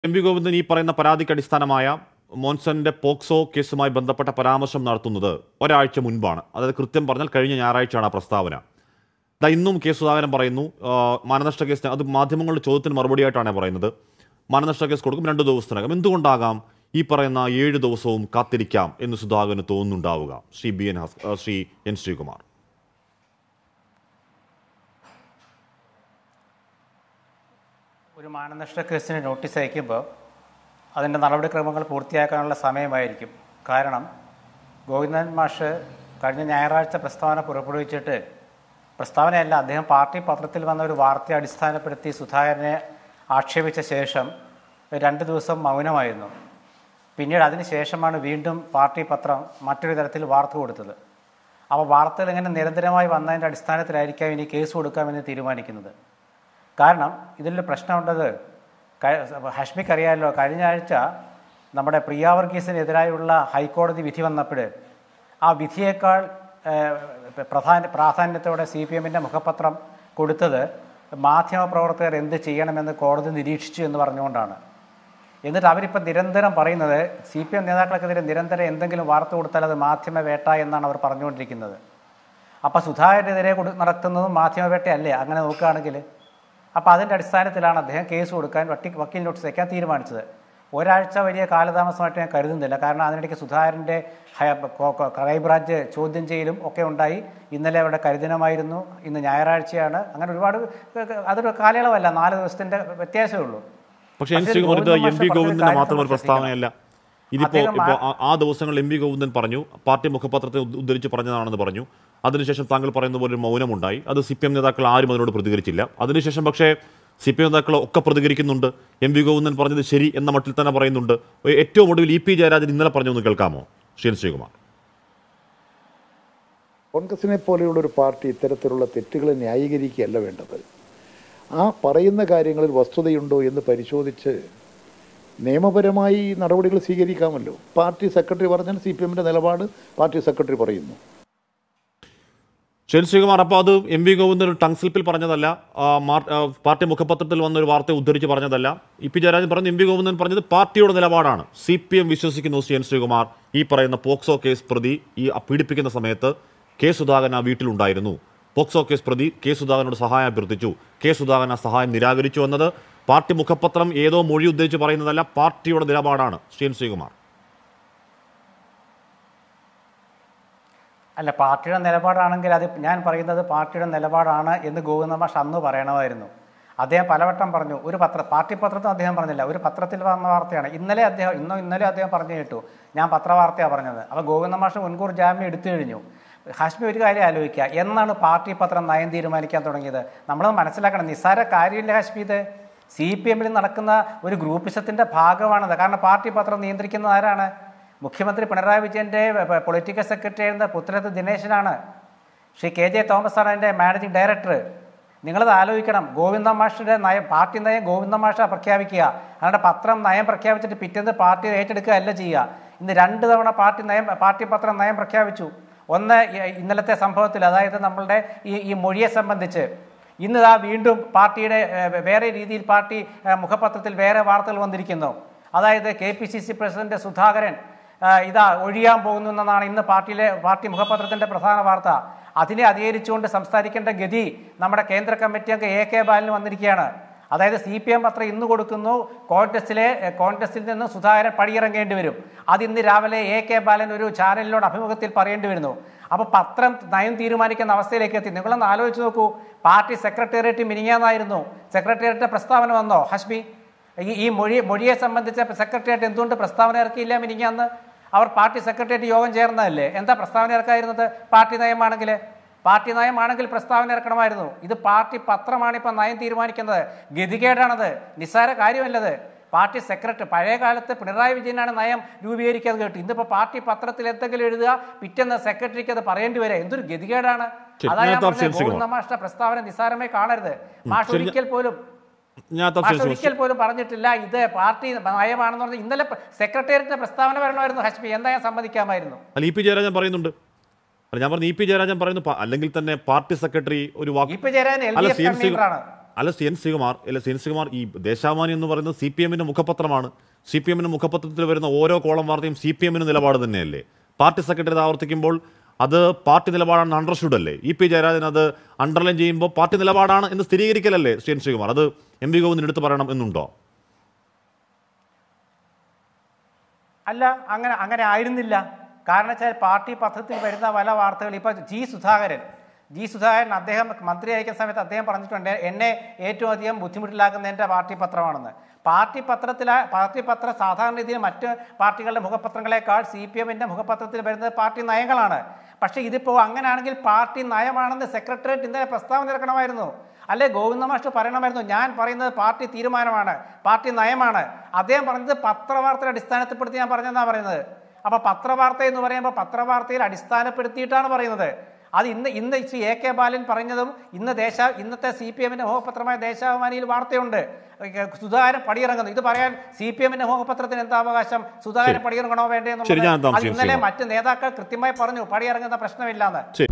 M V Govindan ഈ പറയുന്ന പരാതിക്ക് അടിസ്ഥാനമായ മോൻസന്റെ പോക്സോ കേസുമായി ബന്ധപ്പെട്ട പരാമർശം നടത്തുന്നത് ഒരാഴ്ച മുൻപാണ് അതായത് കൃത്യം പറഞ്ഞാൽ കഴിഞ്ഞ ഞായറാഴ്ചയാണ് ആ പ്രസ്താവന ദാ ഇന്നും കെ സുധാകരൻ പറയുന്നു ആ, മാനനഷ്ട കേസിന് അത് മാധ്യമങ്ങളുടെ ചോദ്യത്തിന് മറുപടിയായിട്ടാണ് പറയുന്നത് മാനനഷ്ട കേസ് കൊടുക്കും രണ്ട് ദിവസത്തിനകം എന്തുകൊണ്ടാകാം ഈ പറയുന്ന ഏഴ് ദിവസവും കാത്തിരിക്കാം എന്ന് സുധാകരന് തോന്നുന്നുണ്ടാവുക ശ്രീ ബി എൻ ഹസ് ആ, ശ്രീ എൻ ശ്രീകുമാർ ഒരു മാനനഷ്ട കേസിന് നോട്ടീസ് അയക്കുമ്പോൾ അതിൻ്റെ നടപടിക്രമങ്ങൾ പൂർത്തിയാക്കാനുള്ള സമയമായിരിക്കും കാരണം ഗോവിന്ദൻ മാഷ് കഴിഞ്ഞ ഞായറാഴ്ച പ്രസ്താവന പുറപ്പെടുവിച്ചിട്ട് പ്രസ്താവനയല്ല അദ്ദേഹം പാർട്ടി പത്രത്തിൽ വന്ന ഒരു വാർത്തയെ അടിസ്ഥാനപ്പെടുത്തി സുധാകരനെ ആക്ഷേപിച്ച ശേഷം രണ്ട് ദിവസം മൗനമായിരുന്നു പിന്നീട് അതിന് ശേഷമാണ് വീണ്ടും പാർട്ടി പത്രം മറ്റൊരു തരത്തിൽ വാർത്ത കൊടുത്തത് അപ്പോൾ വാർത്തകൾ ഇങ്ങനെ നിരന്തരമായി വന്നതിൻ്റെ അടിസ്ഥാനത്തിലായിരിക്കാം ഇനി കേസ് കൊടുക്കാമെന്ന് തീരുമാനിക്കുന്നത് കാരണം ഇതിലൊരു പ്രശ്നമുണ്ടത് ക- ഹഷ്മിക്ക് അറിയാമല്ലോ കഴിഞ്ഞ ആഴ്ച നമ്മുടെ പ്രിയ വർഗീസിനെതിരായുള്ള ഹൈക്കോടതി വിധി വന്നപ്പോൾ ആ വിധിയേക്കാൾ ഏഹ്, പ്രധാന പ്രാധാന്യത്തോടെ സി പി എമ്മിൻ്റെ മുഖപത്രം കൊടുത്തത് മാധ്യമപ്രവർത്തകർ എന്ത് ചെയ്യണമെന്ന് കോടതി നിരീക്ഷിച്ചു എന്ന് പറഞ്ഞുകൊണ്ടാണ് എന്നിട്ട് അവരിപ്പോൾ നിരന്തരം പറയുന്നത് സി പി എം നേതാക്കൾക്കെതിരെ നിരന്തരം എന്തെങ്കിലും വാർത്ത കൊടുത്താൽ അത് മാധ്യമ വേട്ട എന്നാണ് അവർ പറഞ്ഞുകൊണ്ടിരിക്കുന്നത് അപ്പോൾ സുധാകരനെതിരെ കൊടു നടത്തുന്നതും മാധ്യമവേട്ടയല്ലേ അങ്ങനെ നോക്കുകയാണെങ്കിൽ അപ്പോൾ അതിൻ്റെ അടിസ്ഥാനത്തിലാണ് അദ്ദേഹം കേസ് കൊടുക്കാൻ വട്ടി വക്കീൽ നോട്ടീസ് വയ്ക്കാൻ തീരുമാനിച്ചത് ഒരാഴ്ച വലിയ കാലതാമസമായിട്ട് ഞാൻ കരുതുന്നില്ല കാരണം അതിനിടയ്ക്ക് സുധാകരൻ്റെ ഹയ- കൊ- കൊ- ക്രൈംബ്രാഞ്ച് ചോദ്യം ചെയ്യലും ഒക്കെ ഉണ്ടായി ഇന്നലെ അവരുടെ കരുദിനമായിരുന്നു ഇന്ന് ഞായറാഴ്ചയാണ് അങ്ങനെ ഒരുപാട് അതൊരു കാലയളവല്ല നാല് ദിവസത്തിൻ്റെ വ്യത്യാസമേ ഉള്ളൂ പക്ഷേ എൻ പക്ഷേ ശ്രീകുമാർ ഇത് ഗോവിന്ദൻ എം മാഷ് വി പറഞ്ഞൊരു ഗോവിന്ദന്റെ കാര്യം മാത്രം ഒരു നമ്മൾ പ്രസ്താവനയല്ല ഇതിപ്പോ അദ്ദേഹം ഇപ്പോ ആ- ആ ദിവസങ്ങളിൽ എം വി ഗോവിന്ദൻ പറഞ്ഞു പാർട്ടി മുഖപത്രത്തെ ഉദ്ധ- ഉദ്ധരിച്ച് പറഞ്ഞതാണെന്ന് പറഞ്ഞു അതിനുശേഷം താങ്കൾ പറയുന്ന പോലെ ഒരു മൗനമുണ്ടായി അത് സി പി എം നേതാക്കൾ ആരും അതിനോട് പ്രതികരിച്ചില്ല അതിനുശേഷം പക്ഷേ സി പി എം നേതാക്കൾ ഒക്കെ പ്രതികരിക്കുന്നുണ്ട് എം വി ഗോവിന്ദൻ പറഞ്ഞത് ശരി എന്ന മട്ടിൽ തന്നെ പറയുന്നുണ്ട് ഏറ്റവും ഒടുവിൽ ഇ പി ജയരാജൻ ഇന്നലെ പറഞ്ഞു ഒന്ന് കേൾക്കാമോ ശ്രീ എൻ ശ്രീകുമാർ കോൺഗ്രസിനെ പോലെയുള്ള ഒരു പാർട്ടി ഇത്തരത്തിലുള്ള തെറ്റുകളെ ന്യായീകരിക്കുകയല്ല വേണ്ടത് ആ പറയുന്ന കാര്യങ്ങളിൽ വസ്തുതയുണ്ടോ എന്ന് പരിശോധിച്ച് നിയമപരമായി നടപടികൾ സ്വീകരിക്കാമല്ലോ പാർട്ടി സെക്രട്ടറി പറഞ്ഞാൽ സി പി എമ്മിൻ്റെ നിലപാട് പാർട്ടി സെക്രട്ടറി പറയുന്നു ശ്രീ എൻ ശ്രീകുമാർ അപ്പോൾ അത് എം വി ഗോവിന്ദൻ ഒരു ടങ് സ്ലിപ്പിൽ പറഞ്ഞതല്ല ആ, മാർ- ആ, പാർട്ടി മുഖപത്രത്തിൽ വന്ന ഒരു വാർത്ത ഉദ്ധരിച്ച് പറഞ്ഞതല്ല ഇ പി ജയരാജൻ പറഞ്ഞു എം വി ഗോവിന്ദൻ പറഞ്ഞത് പാർട്ടിയുടെ നിലപാടാണ് സി പി എം വിശ്വസിക്കുന്നു ശ്രീ എൻ ശ്രീകുമാർ ഈ പറയുന്ന പോക്സോ കേസ് പ്രതി ഈ പീഡിപ്പിക്കുന്ന സമയത്ത് കെ സുധാകരൻ ആ വീട്ടിലുണ്ടായിരുന്നു പോക്സോ കേസ് പ്രതി കെ സുധാകരനോട് സഹായം അഭ്യർത്ഥിച്ചു കെ സുധാകരൻ ആ സഹായം നിരാകരിച്ചു എന്നത് പാർട്ടി മുഖപത്രം ഏതോ മൊഴി ഉദ്ധരിച്ച് പറയുന്നതല്ല പാർട്ടിയുടെ നിലപാടാണ് ശ്രീ എൻ ശ്രീകുമാർ അല്ല പാർട്ടിയുടെ നിലപാടാണെങ്കിൽ അത് ഞാൻ പറയുന്നത് പാർട്ടിയുടെ നിലപാടാണ് എന്ന് ഗോവിന്ദ മാഷ് അന്ന് പറയണമായിരുന്നു അദ്ദേഹം പലവട്ടം പറഞ്ഞു ഒരു പത്ര പാർട്ടി പത്രത്തിൽ അദ്ദേഹം പറഞ്ഞില്ല ഒരു പത്രത്തിൽ വന്ന വാർത്തയാണ് ഇന്നലെ അദ്ദേഹം ഇന്നോ ഇന്നലെ അദ്ദേഹം പറഞ്ഞു കേട്ടു ഞാൻ പത്രവാർത്തയാണ് പറഞ്ഞത് അപ്പോൾ ഗോവിന്ദ മാഷ് മുൻകൂർ ജാമ്യം എടുത്തു കഴിഞ്ഞു ഹാഷ്മി ഒരു കാര്യം ആലോചിക്കുക എന്നാണ് പാർട്ടി പത്രം നയം തീരുമാനിക്കാൻ തുടങ്ങിയത് നമ്മൾ മനസ്സിലാക്കണം നിസ്സാര കാര്യമില്ല ഹാഷ്മി ഇത് സി പി എമ്മിൽ നടക്കുന്ന ഒരു ഗ്രൂപ്പിസത്തിൻ്റെ ഭാഗമാണത് കാരണം പാർട്ടി പത്രം നിയന്ത്രിക്കുന്നത് ആരാണ് മുഖ്യമന്ത്രി പിണറായി വിജയന്റെ പ- പൊളിറ്റിക്കൽ സെക്രട്ടറി ആയിരുന്ന പുത്രത്ത് ദിനേശനാണ് ശ്രീ കെ ജെ തോമസ് ആണ് അതിൻ്റെ മാനേജിംഗ് ഡയറക്ടർ നിങ്ങളത് ആലോചിക്കണം ഗോവിന്ദ മാഷിന്റെ നയം പാർട്ടി നയം ഗോവിന്ദ മാഷ പ്രഖ്യാപിക്കുക അതുകൊണ്ട് പത്രം നയം പ്രഖ്യാപിച്ചിട്ട് പിറ്റേന്ന് പാർട്ടി ഏറ്റെടുക്കുക അല്ല ചെയ്യുക ഇന്ന് രണ്ട് തവണ പാർട്ടി നയം പാർട്ടി പത്രം നയം പ്രഖ്യാപിച്ചു ഒന്ന് ഇ- ഇന്നലത്തെ സംഭവത്തിൽ അതായത് നമ്മളുടെ ഈ ഈ മൊഴിയെ സംബന്ധിച്ച് ഇന്ന് ഇതാ വീണ്ടും പാർട്ടിയുടെ ഏഹ്, വേറെ രീതിയിൽ പാർട്ടി ഏഹ്, മുഖപത്രത്തിൽ വേറെ വാർത്തകൾ വന്നിരിക്കുന്നു അതായത് K P C C president Sudhakaran ഏഹ്, ഇതാ ഒഴിയാൻ പോകുന്നു എന്നതാണ് ഇന്ന് പാർട്ടിയിലെ പാർട്ടി മുഖപത്രത്തിന്റെ പ്രധാന വാർത്ത അതിനെ അധികരിച്ചുകൊണ്ട് സംസാരിക്കേണ്ട ഗതി നമ്മുടെ കേന്ദ്ര കമ്മിറ്റി അംഗം എ കെ ബാലന് വന്നിരിക്കുകയാണ് അതായത് സി പി എം പത്രം ഇന്ന് കൊടുക്കുന്നു കോൺഗ്രസിലെ ഏഹ്, കോൺഗ്രസിൽ നിന്ന് സുധാകരൻ പടിയിറങ്ങേണ്ടി വരും അത് ഇന്ന് രാവിലെ എ കെ ബാലൻ ഒരു ചാനലിനോട് അഭിമുഖത്തിൽ പറയേണ്ടി വരുന്നു അപ്പോൾ പത്രം നയം തീരുമാനിക്കുന്ന അവസ്ഥയിലേക്ക് എത്തി നിങ്ങളൊന്ന് ആലോചിച്ച് നോക്കൂ പാർട്ടി സെക്രട്ടേറിയറ്റ് മിനിങ്ങാന്നായിരുന്നു സെക്രട്ടേറിയറ്റിന്റെ പ്രസ്താവന വന്നോ ഹഷ്മി ഈ ഈ മൊഴി മൊഴിയെ സംബന്ധിച്ച സെക്രട്ടേറിയറ്റ് എന്തുകൊണ്ട് പ്രസ്താവന ഇറക്കിയില്ല മിനിങ്ങാന്ന് അവർ പാർട്ടി സെക്രട്ടേറിയറ്റ് യോഗം ചേർന്നതല്ലേ എന്താ പ്രസ്താവന ഇറക്കായിരുന്നത് പാർട്ടി നയമാണെങ്കിൽ പാർട്ടി നയമാണെങ്കിൽ പ്രസ്താവന ഇറക്കണമായിരുന്നു ഇത് പാർട്ടി പത്രമാണ് ഇപ്പം നയം തീരുമാനിക്കുന്നത് ഗതികേടാണത് നിസ്സാര കാര്യമല്ലത് പാർട്ടി സെക്രട്ടറി പഴയ കാലത്ത് പിണറായി വിജയനാണ് നയം രൂപീകരിക്കാതെ കേട്ടു ഇന്നിപ്പോൾ പാർട്ടി പത്രത്തിൽ എന്തെങ്കിലും എഴുതുക പിറ്റേന്ന് സെക്രട്ടറിക്ക് അത് പറയേണ്ടി വരിക എന്തൊരു ഗതികേടാണ് ശരി, അതാ ഞാൻ നേതാവ് പറഞ്ഞത് ശരി, ഗോവിന്ദ മാഷ്ട പ്രസ്താവന നിസ്സാരമായി കാണരുത് മാഷ് ശരി, ഒരിക്കൽ പോലും ഞാൻ മാഷ് തർശനം ഒരിക്കൽ പോലും പറഞ്ഞിട്ടില്ല ഇത് പാർട്ടി നയമാണെന്ന് പറഞ്ഞ് ഇന്നലെ സെക്രട്ടേറിയറ്റിന്റെ പ്രസ്താവന വരണമായിരുന്നു ഹഷ്മി എന്താ ഞാൻ സമ്മതിക്കാമായിരുന്നു അല്ല ഇ പി ജയരാജൻ പറയുന്നുണ്ട് അല്ല ഞാൻ പറഞ്ഞു ഇ പി ജയരാജൻ പറയുന്നു പ- അല്ലെങ്കിൽ തന്നെ പാർട്ടി സെക്രട്ടറി ഒരു ഇ വാക്ക് പി ജയരാജൻ എൽ അല്ല, ഡി എഫ് സി എം സി- കൺവീനറാണ് അല്ല സി എൻ ശ്രീകുമാർ അല്ല സി എൻ ശ്രീകുമാർ ഈ ദേശാഭിമാനി എന്ന് പറയുന്നത് സി പി എമ്മിൻ്റെ മുഖപത്രമാണ് സി പി എമ്മിൻ്റെ മുഖപത്രത്തിൽ വരുന്ന ഓരോ കോളം വാർത്തയും സി പി എമ്മിന് നിലപാട് തന്നെയല്ലേ പാർട്ടി സെക്രട്ടറി ഇത് ആവർത്തിക്കുമ്പോൾ അത് പാർട്ടി നിലപാടാണ് അണ്ടർസ്റ്റുഡ് അല്ലേ ഇ പി ജയരാജൻ അത് അണ്ടർലൈൻ ചെയ്യുമ്പോൾ പാർട്ടി നിലപാടാണ് എന്ന് സ്ഥിരീകരിക്കലല്ലേ സി എൻ ശ്രീകുമാർ അത് എം വി ഗോവിന്ദൻ എടുത്ത് പറയണം എന്നുണ്ടോ അല്ല അങ്ങനെ അങ്ങനെ ആയിരുന്നില്ല കാരണം വെച്ചാൽ പാർട്ടി പത്രത്തിൽ വരുന്ന പല വാർത്തകൾ ഇപ്പോൾ ജി സുധാകരൻ ജി സുധാകരൻ അദ്ദേഹം മന്ത്രി അയക്കുന്ന സമയത്ത് അദ്ദേഹം പറഞ്ഞിട്ടുണ്ട് എന്നെ ഏറ്റവും അധികം ബുദ്ധിമുട്ടിലാക്കുന്ന എൻ്റെ പാർട്ടി പത്രമാണെന്ന് പാർട്ടി പത്രത്തിലെ പാർട്ടി പത്രം സാധാരണ രീതിയിൽ മറ്റ് പാർട്ടികളുടെ മുഖപത്രങ്ങളെക്കാൾ സി പി എമ്മിൻ്റെ മുഖപത്രത്തിൽ വരുന്നത് പാർട്ടി നയങ്ങളാണ് പക്ഷേ ഇതിപ്പോൾ അങ്ങനെയാണെങ്കിൽ പാർട്ടി നയമാണെന്ന് സെക്രട്ടേറിയറ്റ് ഇന്നലെ പ്രസ്താവന ഇറക്കണമായിരുന്നു അല്ലെ ഗോവിന്ദ മാഷ്ടർ പറയണമായിരുന്നു ഞാൻ പറയുന്നത് പാർട്ടി തീരുമാനമാണ് പാർട്ടി നയമാണ് അദ്ദേഹം പറഞ്ഞത് പത്രവാർത്തയുടെ അടിസ്ഥാനത്തിൽപ്പെടുത്തി ഞാൻ പറഞ്ഞെന്നാണ് പറയുന്നത് അപ്പൊ പത്രവാർത്ത എന്ന് പറയുമ്പോൾ പത്രവാർത്തയിൽ അടിസ്ഥാനപ്പെടുത്തിയിട്ടാണ് പറയുന്നത് അത് ഇന്ന് ഇന്ന് ശ്രീ എ കെ ബാലൻ പറഞ്ഞതും ഇന്ന് ദേശ ഇന്നത്തെ സി പി എമ്മിന്റെ മുഖപത്രമായ ദേശാഭിമാനിയിൽ വാർത്തയുണ്ട് സുധാകരൻ പടിയിറങ്ങുന്നു ഇത് പറയാൻ സി പി എമ്മിന്റെ മുഖപത്രത്തിന് എന്താ അവകാശം സുധാകരൻ ശരി. പടിയിറങ്ങണോ വേണ്ടേ ശരി, ഞാൻ എന്നുള്ളത് അത് താമസിക്കാം, ഇന്നലെ ശ്രീകുമാർ. മറ്റ് നേതാക്കൾ കൃത്യമായി പറഞ്ഞു പടിയിറങ്ങുന്ന പ്രശ്നമില്ലാന്ന് ശരി